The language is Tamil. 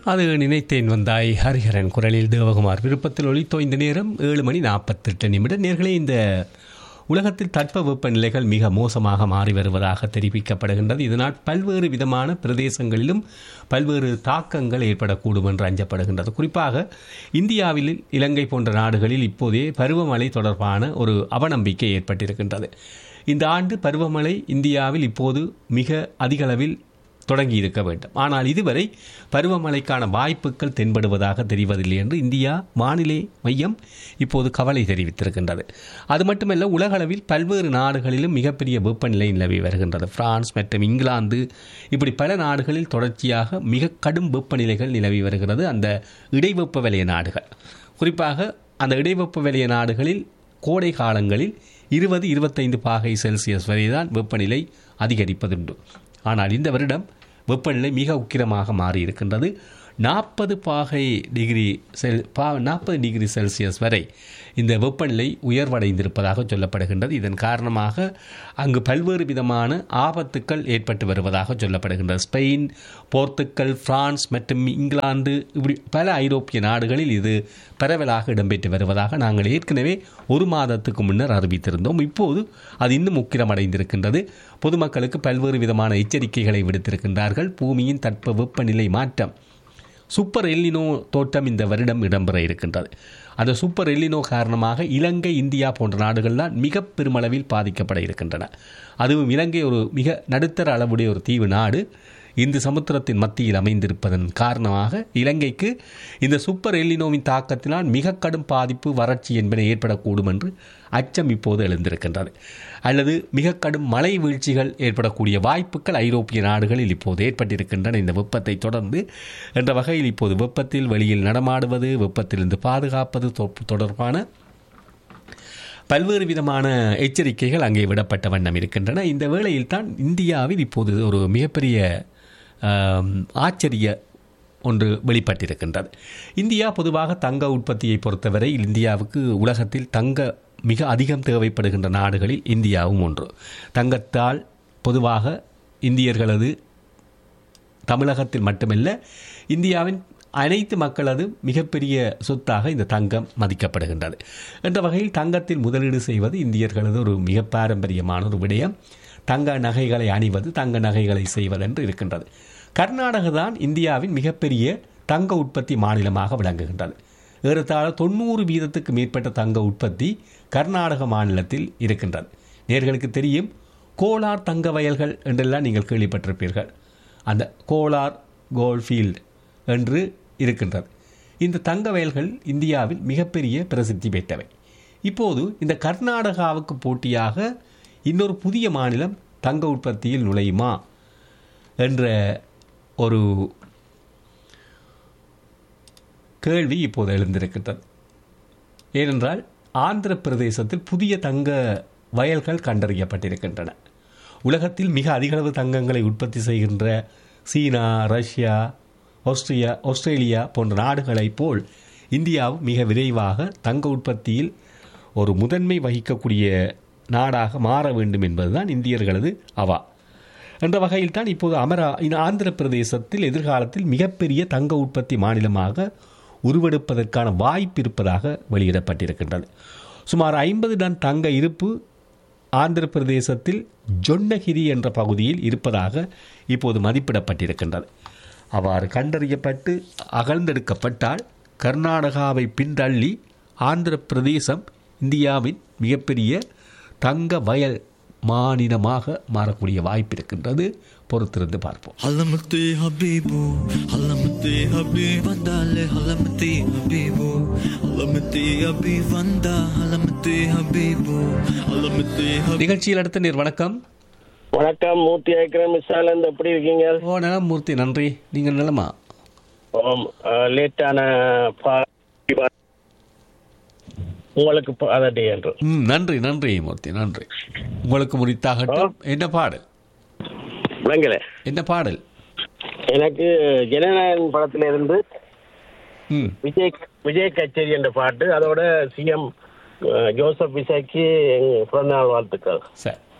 அது நினைத்தேன் வந்தாய் ஹரிஹரன் குரலில் தேவகுமார் விருப்பத்தில் ஒளித்தோ இந்த நேரம் ஏழு மணி நாற்பத்தெட்டு நிமிடம் நேர்களே இந்த உலகத்தில் தட்பவெப்ப நிலைகள் மிக மோசமாக மாறி வருவதாக தெரிவிக்கப்படுகின்றது இதனால் பல்வேறு விதமான பிரதேசங்களிலும் பல்வேறு தாக்கங்கள் ஏற்படக்கூடும் என்று அஞ்சப்படுகின்றது குறிப்பாக இந்தியாவில் இலங்கை போன்ற நாடுகளில் இப்போதே பருவமழை தொடர்பான ஒரு அவநம்பிக்கை ஏற்பட்டிருக்கின்றது இந்த ஆண்டு பருவமழை இந்தியாவில் இப்போது மிக அதிகளவில் தொடங்கி இருக்க வேண்டும் ஆனால் இதுவரை பருவமழைக்கான வாய்ப்புகள் தென்படுவதாக தெரிவதில்லை என்று இந்தியா வானிலை மையம் இப்போது கவலை தெரிவித்திருக்கின்றது அது மட்டுமல்ல உலகளவில் பல்வேறு நாடுகளிலும் மிகப்பெரிய வெப்பநிலை நிலவி வருகின்றது பிரான்ஸ் மற்றும் இங்கிலாந்து இப்படி பல நாடுகளில் தொடர்ச்சியாக மிக கடும் வெப்பநிலைகள் நிலவி வருகிறது அந்த இடைவெப்ப வலய நாடுகள் குறிப்பாக அந்த இடைவெப்ப வலய நாடுகளில் கோடை காலங்களில் இருபது இருபத்தைந்து பாகை செல்சியஸ் வரைதான் வெப்பநிலை அதிகரிப்பதுண்டு ஆனால் இந்த வருடம் வெப்பநிலை மிக உக்கிரமாக மாறியிருக்கின்றது நாற்பது பாகை டிகிரி செல் பா நாற்பது டிகிரி செல்சியஸ் வரை இந்த வெப்பநிலை உயர்வடைந்திருப்பதாக சொல்லப்படுகின்றது இதன் காரணமாக அங்கு பல்வேறு விதமான ஆபத்துக்கள் ஏற்பட்டு வருவதாக சொல்லப்படுகின்றது ஸ்பெயின் போர்த்துக்கல் பிரான்ஸ் மற்றும் இங்கிலாந்து இப்படி பல ஐரோப்பிய நாடுகளில் இது பரவலாக இடம்பெற்று வருவதாக நாங்கள் ஏற்கனவே ஒரு மாதத்துக்கு முன்னர் அறிவித்திருந்தோம் இப்போது அது இன்னும் உக்கிரமடைந்திருக்கின்றது பொதுமக்களுக்கு பல்வேறு விதமான எச்சரிக்கைகளை விடுத்திருக்கின்றார்கள் பூமியின் தட்ப வெப்பநிலை மாற்றம் சூப்பர் எல்லினோ தோட்டம் இந்த வருடம் இடம்பெற இருக்கின்றது அந்த சூப்பர் எல்லினோ காரணமாக இலங்கை இந்தியா போன்ற நாடுகள்லாம் மிக பெருமளவில் பாதிக்கப்பட இருக்கின்றன அதுவும் இலங்கை ஒரு மிக நடுத்தர அளவுடைய ஒரு தீவு நாடு இந்து சமுத்திரத்தின் மத்தியில் அமைந்திருப்பதன் காரணமாக இலங்கைக்கு இந்த சூப்பர் எல்லினோவின் தாக்கத்தினால் மிக கடும் பாதிப்பு வறட்சி என்பன ஏற்படக்கூடும் என்று அச்சம் இப்போது எழுந்திருக்கின்றது அல்லது மிக கடும் மழை வீழ்ச்சிகள் ஏற்படக்கூடிய வாய்ப்புகள் ஐரோப்பிய நாடுகளில் இப்போது ஏற்பட்டிருக்கின்றன இந்த வெப்பத்தை தொடர்ந்து என்ற வகையில் இப்போது வெப்பத்தில் வெளியில் நடமாடுவது வெப்பத்திலிருந்து பாதுகாப்பது தொடர்பான பல்வேறு விதமான எச்சரிக்கைகள் அங்கே விடப்பட்ட வண்ணம் இருக்கின்றன இந்த வேளையில் தான் இந்தியாவில் இப்போது ஒரு மிகப்பெரிய ஆச்சரிய ஒன்று வெளிப்பட்டிருக்கின்றது இந்தியா பொதுவாக தங்க உற்பத்தியை பொறுத்தவரை இந்தியாவுக்கு உலகத்தில் தங்க மிக அதிகம் தேவைப்படுகின்ற நாடுகளில் இந்தியாவும் ஒன்று தங்கத்தால் பொதுவாக இந்தியர்களது தமிழகத்தில் மட்டுமல்ல இந்தியாவின் அனைத்து மக்களது மிகப்பெரிய சொத்தாக இந்த தங்கம் மதிக்கப்படுகின்றது என்ற வகையில் தங்கத்தில் முதலீடு செய்வது இந்தியர்களது ஒரு மிக பாரம்பரியமான ஒரு விடயம் தங்க நகைகளை அணிவது தங்க நகைகளை செய்வதென்று இருக்கின்றது கர்நாடகா தான் இந்தியாவின் மிகப்பெரிய தங்க உற்பத்தி மாநிலமாக விளங்குகின்றது ஏறத்தாழ தொண்ணூறு வீதத்துக்கு மேற்பட்ட தங்க உற்பத்தி கர்நாடக மாநிலத்தில் இருக்கின்றது நேர்களுக்கு தெரியும் கோலார் தங்க வயல்கள் என்றெல்லாம் நீங்கள் கேள்விப்பட்டிருப்பீர்கள் அந்த கோலார் கோல்ஃபீல்டு என்று இருக்கின்றது இந்த தங்க வயல்கள் இந்தியாவில் மிகப்பெரிய பிரசித்தி பெற்றவை இப்போது இந்த கர்நாடகாவுக்கு போட்டியாக இன்னொரு புதிய மாநிலம் தங்க உற்பத்தியில் நுழையுமா என்ற ஒரு கேள்வி இப்போது எழுந்திருக்கின்றது ஏனென்றால் ஆந்திர பிரதேசத்தில் புதிய தங்க வயல்கள் கண்டறியப்பட்டிருக்கின்றன உலகத்தில் மிக அதிகளவு தங்கங்களை உற்பத்தி செய்கின்ற சீனா ரஷ்யா ஆஸ்திரியா ஆஸ்திரேலியா போன்ற நாடுகளைப் போல் இந்தியாவும் மிக விரைவாக தங்க உற்பத்தியில் ஒரு முதன்மை வகிக்கக்கூடிய நாடாக மாற வேண்டும் என்பதுதான் இந்தியர்களது அவா என்ற வகையில் தான் இப்போது அமரா ஆந்திர பிரதேசத்தில் எதிர்காலத்தில் மிகப்பெரிய தங்க உற்பத்தி மாநிலமாக உருவெடுப்பதற்கான வாய்ப்பு இருப்பதாக வெளியிடப்பட்டிருக்கின்றது சுமார் ஐம்பது டன் தங்க இருப்பு ஆந்திர பிரதேசத்தில் ஜொன்னகிரி என்ற பகுதியில் இருப்பதாக இப்போது மதிப்பிடப்பட்டிருக்கின்றது அவ்வாறு கண்டறியப்பட்டு அகழ்ந்தெடுக்கப்பட்டால் கர்நாடகாவை பின்தள்ளி ஆந்திர பிரதேசம் இந்தியாவின் மிகப்பெரிய தங்க வயல் மாநிலமாக மாறக்கூடிய வாய்ப்பு இருக்கின்றது பொறுத்திருந்து பார்ப்போம் ஹலமத்தி ஹபீபு ஹலமத்தி ஹபீப் வந்தாலே ஹலமத்தி ஹபீபு ஹலமத்தி ஹபீப் வந்தா ஹலமத்தி ஹபீபு ஹலமத்தி நிகழ்ச்சியில் அடுத்த நேர் வணக்கம் வணக்கம் மூர்த்தி ஐக்கிரம் மிஸ்ஸாலேருந்து எப்படி இருக்கீங்க ஓ நலம் மூர்த்தி நன்றி நீங்கள் நலமா ஓம் லேட்டான உங்களுக்கு பாதடி என்று ம் நன்றி நன்றி மூர்த்தி நன்றி உங்களுக்கு முடித்தாகட்டும் என்ன பாடல் விளங்கல என்ன பாடல் எனக்கு ஜனநாயகன் படத்துல இருந்து ம் விஜய் விஜய் கச்சேரி என்ற பாட்டு அதோட சிஎம் ஜோசப் விசாய்க்கு பிறந்தநாள் வாழ்த்துக்கள் சரி